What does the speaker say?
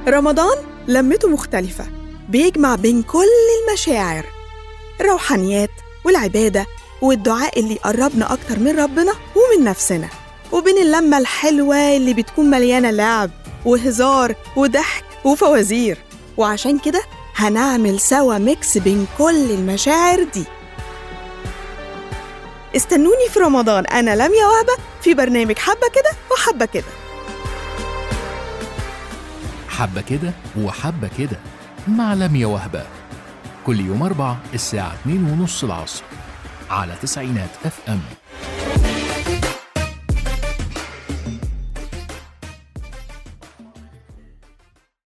رمضان لمته مختلفة بيجمع بين كل المشاعر الروحانيات والعبادة والدعاء اللي يقربنا أكتر من ربنا ومن نفسنا وبين اللمة الحلوة اللي بتكون مليانة لعب وهزار وضحك وفوازير وعشان كده هنعمل سوا ميكس بين كل المشاعر دي استنوني في رمضان أنا لميا وهبة في برنامج حبة كده وحبة كده حبة كده وحبة كده مع لميا وهبة كل يوم أربع الساعة 2 ونص العصر على تسعينات اف ام